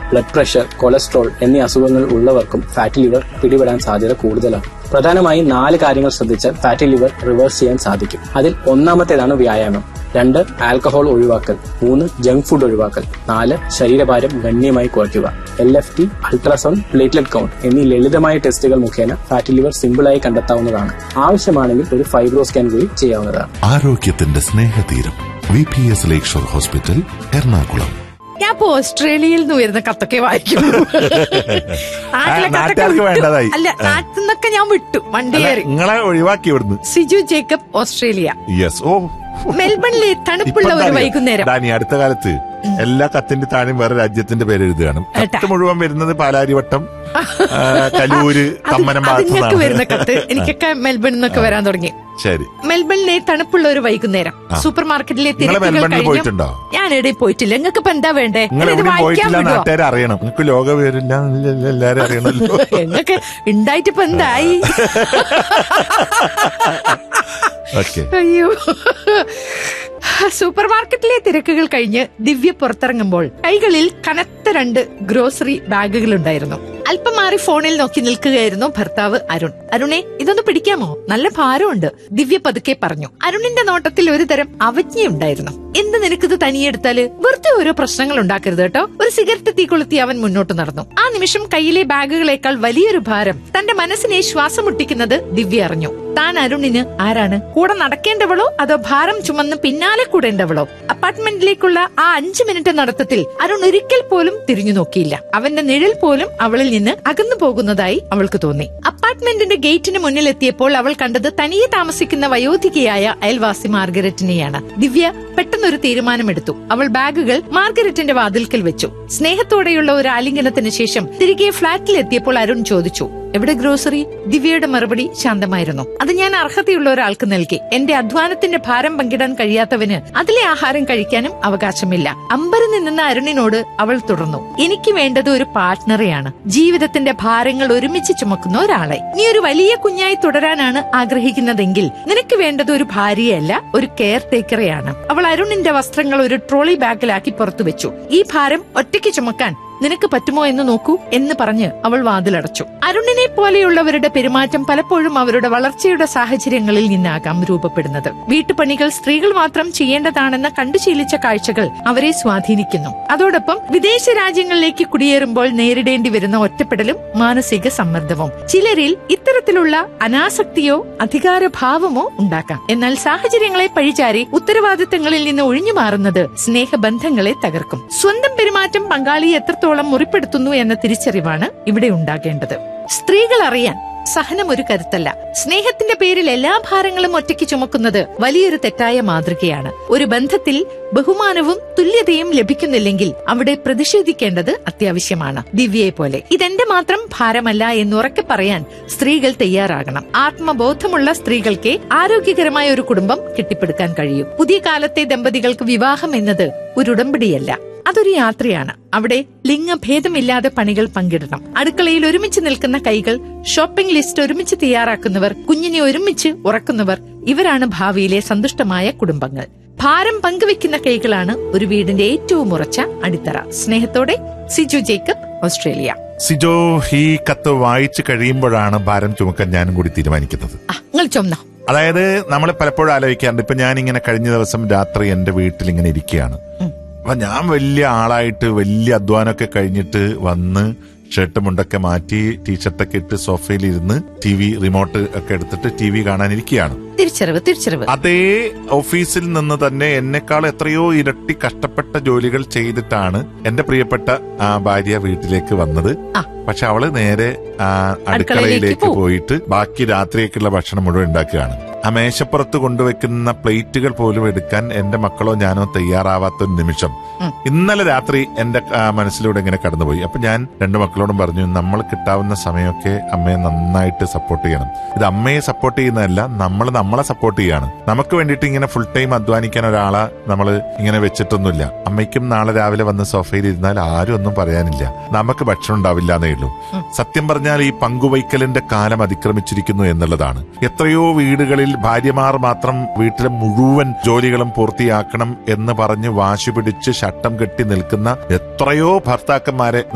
Blood pressure cholesterol എന്നീ അസുഖങ്ങൾ ഉള്ളവർക്കും ഫാറ്റി ലിവർ പിടിപെടാൻ സാധ്യത കൂടുതലാണ് പ്രധാനമായും നാല് കാര്യങ്ങൾ ശ്രദ്ധിച്ചാൽ ഫാറ്റി ലിവർ റിവേഴ്സ് ചെയ്യാൻ സാധിക്കും അതിൽ ഒന്നാമത്തേതാണ് വ്യായാമം രണ്ട് ആൽക്കഹോൾ ഒഴിവാക്കൽ മൂന്ന് ജങ്ക് ഫുഡ് ഒഴിവാക്കൽ നാല് ശരീരഭാരം ഗണ്യമായി കുറയ്ക്കുക L F T ultrasound platelet count എന്നീ ലളിതമായ ടെസ്റ്റുകൾ മുഖേന ഫാറ്റി ലിവർ സിമ്പിളായി കണ്ടെത്താവുന്നതാണ് ആവശ്യമാണെങ്കിൽ ഒരു ഫൈബ്രോ സ്കാൻ കൂടി ചെയ്യാവുന്നതാണ് ആരോഗ്യത്തിന്റെ Snehatheeram V P S Lakeshore hospital Ernakulam ഞാൻ ഇപ്പൊ ഓസ്ട്രേലിയയിൽ നിന്ന് വരുന്ന കത്തൊക്കെ വായിക്കുന്നു നാട്ടിലെ കത്തൊക്കെ നാട്ടുകാർക്ക് വിട്ടു. വേണ്ടതായി. അല്ല നാട്ടിൽ നിന്നൊക്കെ ഞാൻ വിട്ടു വണ്ടി കയറി നിങ്ങളെ ഒഴിവാക്കി ഇവിടുന്ന് സിജു ജേക്കബ് ഓസ്ട്രേലിയ യെസ് ഓ മെൽബണിലെ തണുപ്പുള്ള ഇപ്പൊ ഒരു എന്താ വൈകുന്നേരം അറിയോ? ഡാനി അടുത്ത കാലത്ത് എല്ലാ കത്തിന്റെ താഴെയും വേറെ രാജ്യത്തിന്റെ പേര് എഴുതുകയാണ് ഏട്ടാ. കത്ത് മുഴുവൻ വരുന്നത് പാലാരിവട്ടം ആ, കലൂര് അത് തമ്മനം അതിങ്ങക്ക് വരുന്ന കത്ത് ഭാഗത്തുനിന്നാണ് എനിക്കൊക്കെ മെൽബണിൽ നിന്നൊക്കെ വരാൻ തുടങ്ങി ശരി മെൽബണിലെ തണുപ്പുള്ള ഒരു വൈകുന്നേരം സൂപ്പർ മാർക്കറ്റിലെ നിങ്ങള് തിരക്കുകൾ മെൽബണിൽ കഴിഞ്ഞു പോയിട്ടുണ്ടോ? ഞാൻ എവിടെയും പോയിട്ടില്ല നിങ്ങൾക്ക് ഇപ്പൊ എന്താ വേണ്ടേ നിങ്ങൾ ഞാനിത് എവിടെയും വായിക്കാൻ പോയിട്ടില്ല വിടുവോ നാട്ടുകാരെ അറിയണം നിങ്ങൾക്ക് ലോക പേരില്ല എല്ലാരും അറിയണമല്ലോ നിങ്ങൾക്ക് ഉണ്ടായിട്ട് ഇപ്പൊ എന്തായി ഓക്കെ അയ്യോ സൂപ്പർ മാർക്കറ്റിലെ തിരക്കുകൾ കഴിഞ്ഞ് ദിവ്യ പുറത്തിറങ്ങുമ്പോൾ കൈകളിൽ കനത്ത രണ്ട് ഗ്രോസറി ബാഗുകൾ ഉണ്ടായിരുന്നു അല്പം മാറി ഫോണിൽ നോക്കി നിൽക്കുകയായിരുന്നു ഭർത്താവ് അരുൺ അരുണെ ഇതൊന്ന് പിടിക്കാമോ നല്ല ഭാരമുണ്ട് ദിവ്യ പതുക്കെ പറഞ്ഞു അരുണിന്റെ നോട്ടത്തിൽ ഒരു തരം അവജ്ഞയുണ്ടായിരുന്നു എന്ത് നിനക്കിത് തനിയെടുത്താല് വെറുതെ ഓരോ പ്രശ്നങ്ങൾ ഉണ്ടാക്കരുത് കേട്ടോ ഒരു സിഗരറ്റ് തീ കൊളുത്തി അവൻ മുന്നോട്ട് നടന്നു ആ നിമിഷം കയ്യിലെ ബാഗുകളേക്കാൾ വലിയൊരു ഭാരം തന്റെ മനസ്സിനെ ശ്വാസം മുട്ടിക്കുന്നത് ദിവ്യ അറിഞ്ഞു താൻ അരുണിന് ആരാണ് കൂടെ നടക്കേണ്ടവളോ അതോ ഭാരം ചുമന്ന് പിന്നാലെ കൂടേണ്ടവളോ അപ്പാർട്ട്മെന്റിലേക്കുള്ള ആ അഞ്ചു മിനിറ്റ് നടത്തത്തിൽ അരുൺ ഒരിക്കൽ പോലും തിരിഞ്ഞു നോക്കിയില്ല അവന്റെ നിഴൽ പോലും അവളിൽ നിന്ന് അകന്നു പോകുന്നതായി അവൾക്ക് തോന്നി അപ്പാർട്ട്മെന്റിന്റെ ഗേറ്റിന് മുന്നിലെത്തിയപ്പോൾ അവൾ കണ്ടത് തനിയെ താമസിക്കുന്ന വയോധികയായ അയൽവാസി മാർഗരറ്റിനെയാണ് ദിവ്യ പെട്ടെന്നൊരു തീരുമാനമെടുത്തു അവൾ ബാഗുകൾ മാർഗരറ്റിന്റെ വാതിൽക്കൽ വെച്ചു സ്നേഹത്തോടെയുള്ള ഒരു ആലിംഗനത്തിന് ശേഷം തിരികെ ഫ്ളാറ്റിലെത്തിയപ്പോൾ അരുൺ ചോദിച്ചു എവിടെ ഗ്രോസറി ദിവ്യയുടെ മറുപടി ശാന്തമായിരുന്നു അത് ഞാൻ അർഹതയുള്ള ഒരാൾക്ക് നൽകി എന്റെ അധ്വാനത്തിന്റെ ഭാരം പങ്കിടാൻ കഴിയാത്തവന് അതിലെ ആഹാരം കഴിക്കാനും അവകാശമില്ല അമ്പരം നിന്ന അരുണിനോട് അവൾ തുടർന്നു എനിക്ക് വേണ്ടത് ഒരു പാർട്ട്ണറെയാണ് ജീവിതത്തിന്റെ ഭാരങ്ങൾ ഒരുമിച്ച് ചുമക്കുന്ന ഒരാളെ നീ ഒരു വലിയ കുഞ്ഞായി തുടരാനാണ് ആഗ്രഹിക്കുന്നതെങ്കിൽ നിനക്ക് വേണ്ടത് ഒരു ഭാര്യയല്ല ഒരു കെയർ ടേക്കറെയാണ് അവൾ അരുണിന്റെ വസ്ത്രങ്ങൾ ഒരു ട്രോളി ബാഗിലാക്കി പുറത്തു വെച്ചു ഈ ഭാരം ഒറ്റയ്ക്ക് ചുമക്കാൻ നിനക്ക് പറ്റുമോ എന്ന് നോക്കൂ എന്ന് പറഞ്ഞ് അവൾ വാതിലടച്ചു അരുണിനെ പോലെയുള്ളവരുടെ പെരുമാറ്റം പലപ്പോഴും അവരുടെ വളർച്ചയുടെ സാഹചര്യങ്ങളിൽ നിന്നാകാം രൂപപ്പെടുന്നത് വീട്ടുപണികൾ സ്ത്രീകൾ മാത്രം ചെയ്യേണ്ടതാണെന്ന് കണ്ടുശീലിച്ച കാഴ്ചകൾ അവരെ സ്വാധീനിക്കുന്നു അതോടൊപ്പം വിദേശ രാജ്യങ്ങളിലേക്ക് കുടിയേറുമ്പോൾ നേരിടേണ്ടി വരുന്ന ഒറ്റപ്പെടലും മാനസിക സമ്മർദ്ദവും ചിലരിൽ ഇത്തരത്തിലുള്ള അനാസക്തിയോ അധികാരഭാവമോ ഉണ്ടാക്കാം എന്നാൽ സാഹചര്യങ്ങളെ പഴിചാരി ഉത്തരവാദിത്തങ്ങളിൽ നിന്ന് ഒഴിഞ്ഞു മാറുന്നത് സ്നേഹബന്ധങ്ങളെ തകർക്കും സ്വന്തം പെരുമാറ്റം പങ്കാളിയെ എത്രത്തോളം മുറിപ്പെടുത്തുന്നു എന്ന തിരിച്ചറിവാണ് ഇവിടെ ഉണ്ടാകേണ്ടത് സ്ത്രീകൾ അറിയാൻ സഹനം ഒരു കരുത്തല്ല സ്നേഹത്തിന്റെ പേരിൽ എല്ലാ ഭാരങ്ങളും ഒറ്റയ്ക്ക് ചുമക്കുന്നത് വലിയൊരു തെറ്റായ മാതൃകയാണ് ഒരു ബന്ധത്തിൽ ബഹുമാനവും തുല്യതയും ലഭിക്കുന്നില്ലെങ്കിൽ അവിടെ പ്രതിഷേധിക്കേണ്ടത് അത്യാവശ്യമാണ് ദിവ്യയെ പോലെ ഇതെന്റെ മാത്രം ഭാരമല്ല എന്നുറക്കെ പറയാൻ സ്ത്രീകൾ തയ്യാറാകണം ആത്മബോധമുള്ള സ്ത്രീകൾക്ക് ആരോഗ്യകരമായ ഒരു കുടുംബം കെട്ടിപ്പടുക്കാൻ കഴിയും പുതിയ കാലത്തെ ദമ്പതികൾക്ക് വിവാഹം എന്നത് ഒരു ഉടമ്പടിയല്ല അതൊരു യാത്രയാണ് അവിടെ ലിംഗഭേദമില്ലാതെ പണികൾ പങ്കിടണം അടുക്കളയിൽ ഒരുമിച്ച് നിൽക്കുന്ന കൈകൾ ഷോപ്പിംഗ് ലിസ്റ്റ് ഒരുമിച്ച് തയ്യാറാക്കുന്നവർ കുഞ്ഞിനെ ഒരുമിച്ച് ഉറക്കുന്നവർ ഇവരാണ് ഭാവിയിലെ സന്തുഷ്ടമായ കുടുംബങ്ങൾ ഭാരം പങ്കുവെക്കുന്ന കൈകളാണ് ഒരു വീടിന്റെ ഏറ്റവും ഉറച്ച അടിത്തറ സ്നേഹത്തോടെ സിജു ജേക്കബ് ഓസ്ട്രേലിയ സിജോ ഈ കത്ത് വായിച്ചു കഴിയുമ്പോഴാണ് ഭാരം ചുമക്കാൻ ഞാനും കൂടി തീരുമാനിക്കുന്നത് ആ നിങ്ങൾ ചൊന്നോ അതായത് നമ്മൾ പലപ്പോഴും ആലോചിക്കാറുണ്ട് ഇപ്പൊ ഞാൻ ഇങ്ങനെ കഴിഞ്ഞ ദിവസം രാത്രി എന്റെ വീട്ടിൽ ഇങ്ങനെ ഇരിക്കുകയാണ് അപ്പൊ ഞാൻ വലിയ ആളായിട്ട് വലിയ അധ്വാനമൊക്കെ കഴിഞ്ഞിട്ട് വന്ന് ഷർട്ട് മുണ്ടൊക്കെ മാറ്റി ടീഷർട്ടൊക്കെ ഇട്ട് സോഫയിൽ ഇരുന്ന് ടി വി റിമോട്ട് ഒക്കെ എടുത്തിട്ട് ടി വി കാണാനിരിക്കുകയാണ് തിരിച്ചറിവ് തിരിച്ചറിവ് അതേ ഓഫീസിൽ നിന്ന് തന്നെ എന്നെക്കാൾ എത്രയോ ഇരട്ടി കഷ്ടപ്പെട്ട ജോലികൾ ചെയ്തിട്ടാണ് എന്റെ പ്രിയപ്പെട്ട ആ ഭാര്യ വീട്ടിലേക്ക് വന്നത് ആ. പക്ഷെ അവള് നേരെ ആ അടുക്കളയിലേക്ക് പോവും. പോയിട്ട് ബാക്കി രാത്രിയേക്കുള്ള ഭക്ഷണം മുഴുവൻ ഉണ്ടാക്കുകയാണ് ആ മേശപ്പുറത്ത് കൊണ്ടുവെക്കുന്ന പ്ലേറ്റുകൾ പോലും എടുക്കാൻ എന്റെ മക്കളോ ഞാനോ തയ്യാറാവാത്ത ഒരു നിമിഷം ഉം. ഇന്നലെ രാത്രി എന്റെ ആ, മനസ്സിലൂടെ ഇങ്ങനെ കടന്നുപോയി അപ്പൊ ഞാൻ രണ്ടു മക്കളോടും പറഞ്ഞു നമ്മൾ കിട്ടാവുന്ന സമയമൊക്കെ അമ്മയെ നന്നായിട്ട് സപ്പോർട്ട് ചെയ്യണം ഇത് അമ്മയെ സപ്പോർട്ട് ചെയ്യുന്നതല്ല നമ്മൾ നമ്മളെ സപ്പോർട്ട് ചെയ്യാണ് നമുക്ക് വേണ്ടിയിട്ട് ഇങ്ങനെ ഫുൾ ടൈം അധ്വാനിക്കാൻ ഒരാളെ നമ്മൾ ഇങ്ങനെ വെച്ചിട്ടൊന്നുമില്ല അമ്മയ്ക്കും നാളെ രാവിലെ വന്ന് സോഫയിൽ ഇരുന്നാൽ ആരും ഒന്നും പറയാനില്ല നമുക്ക് ഭക്ഷണം ഉണ്ടാവില്ല എന്നേ ഉള്ളൂ സത്യം പറഞ്ഞാൽ ഈ പങ്കുവയ്ക്കലിന്റെ കാലം അതിക്രമിച്ചിരിക്കുന്നു എന്നുള്ളതാണ് എത്രയോ വീടുകളിൽ ഭാര്യമാർ മാത്രം വീട്ടിലെ മുഴുവൻ ജോലികളും പൂർത്തിയാക്കണം എന്ന് പറഞ്ഞ് വാശി പിടിച്ച് ശട്ടം കെട്ടി നിൽക്കുന്ന എത്രയോ ഭർത്താക്കന്മാരെ